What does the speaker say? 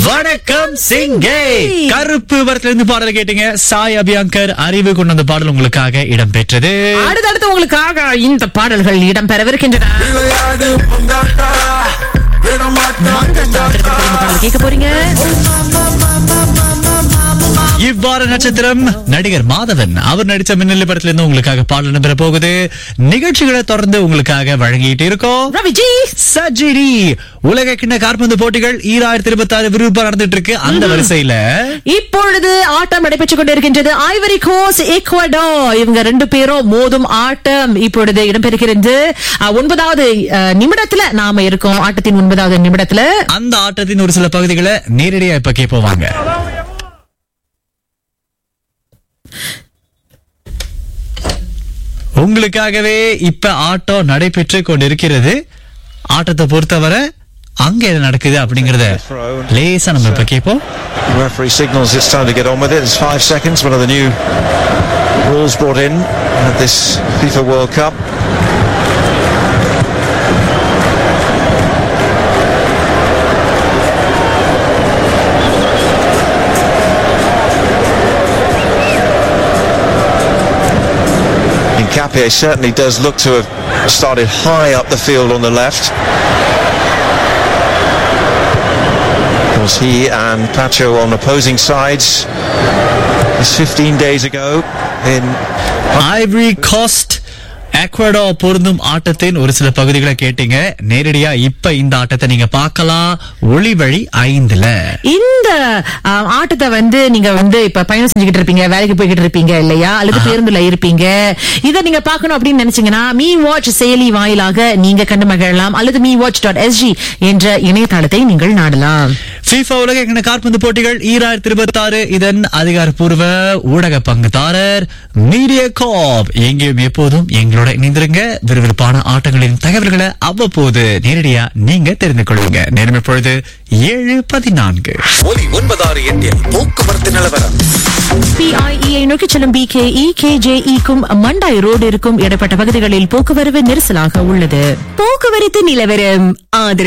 வணக்கம் சிங்கே கருப்பு வரத்துல இருந்து பாடல் கேட்டீங்க சாய் அபியாங்கர் அறிவு கொண்டு வந்த பாடல் உங்களுக்காக இடம் பெற்றது அடுத்தடுத்து உங்களுக்காக இந்த பாடல்கள் இடம்பெறவிருக்கின்றன விளையாடு பொந்தாட்டா விடமாட்டா பாடல் கேட்க போறீங்க இவ்வாறு நட்சத்திரம் நடிகர் மாதவன் அவர் நடிச்ச மின்னலி படத்துல இருந்து உங்களுக்காக பாடல் இடம்பெற போகுது நிகழ்ச்சிகளை தொடர்ந்து உங்களுக்காக வழங்கிட்டு இருக்கோம் ரவிஜி சஜிரி உலக கிண்ண காற்பந்து போட்டிகள் ஈராயிரத்தி இருபத்தி ஆறு விறுவிறுப்பா நடந்துட்டு இருக்கு அந்த வரிசையில இப்பொழுது ஆட்டம் நடைபெற்றுக் கொண்டிருக்கின்றது ஐவரி கோஸ் ஈக்வடோ இவங்க ரெண்டு பேரும் மோதும் ஆட்டம் இப்பொழுது இடம்பெறுகிறது அஹ், ஒன்பதாவது அஹ், நிமிடத்துல நாம இருக்கோம் ஆட்டத்தின் ஒன்பதாவது நிமிடத்துல அந்த ஆட்டத்தின் ஒரு சில பகுதிகளை நேரடியா இப்ப கேட்போவாங்க உங்களுக்காகவே இப்ப ஆட்டம் நடைபெற்று கொண்டிருக்கிறது ஆட்டத்தை பொறுத்தவரை அங்க என்ன நடக்குது அப்படிங்கறத லேசா நம்ம இப்ப கேட்போம் The referee signals it's time to get on with it. It's five seconds, one of the new rules brought in at this FIFA World Cup. Capia certainly does look to have started high up the field on the left. Of course, he and Pacho on opposing sides. It's 15 days ago in Ivory Coast Ecuador பொருந்தும் ஆட்டத்தின் ஒரு சில பகுதிகளை கேட்டீங்க நேரடியா இப்ப இந்த ஆட்டத்தை நீங்க பார்க்கலாம் ஒளி வழி ஐந்துல இந்த அஹ், ஆட்டத்தை வந்து நீங்க வந்து இப்ப பயணம் செஞ்சுக்கிட்டு இருப்பீங்க வேலைக்கு போய்கிட்டு இருப்பீங்க இல்லையா அல்லது பேருந்துல இருப்பீங்க இதை நீங்க பார்க்கணும் அப்படின்னு நினைச்சீங்கன்னா மீ வாட்ச் செயலி வாயிலாக நீங்க கண்டு மகிழலாம் அல்லது மீ வாட்ச் டாட் எஸ்ஜி என்ற இணையதளத்தை நீங்கள் நாடலாம் FIFA உலக கிண்ண காற்பந்து போட்டிகள் ஈராயிரத்தி இருபத்தி ஆறு இதன் அதிகாரப்பூர்வ ஊடக பங்குதாரர் மீடியா காப் எங்கேயும் எப்போதும் எங்களோட இணைந்திருங்க விறுவிறுப்பான ஆட்டங்களின் தகவல்களை அவ்வப்போது நேரடியா நீங்க தெரிந்து கொள்வீங்க நேரம் இப்பொழுது ஏழு பதினான்கு ஒலி ஒன்பதாறு எட்டில் போக்குவரத்து நிலவரம் பிஐஇஐ நோக்கி செல்லும் பிகேஇ கேஜேஇக்கும் மண்டாய் ரோடு இருக்கும் இடைப்பட்ட பகுதிகளில் போக்குவரவு நெரிசலாக உள்ளது போக்குவரத்து நிலவரம் ஆதரவு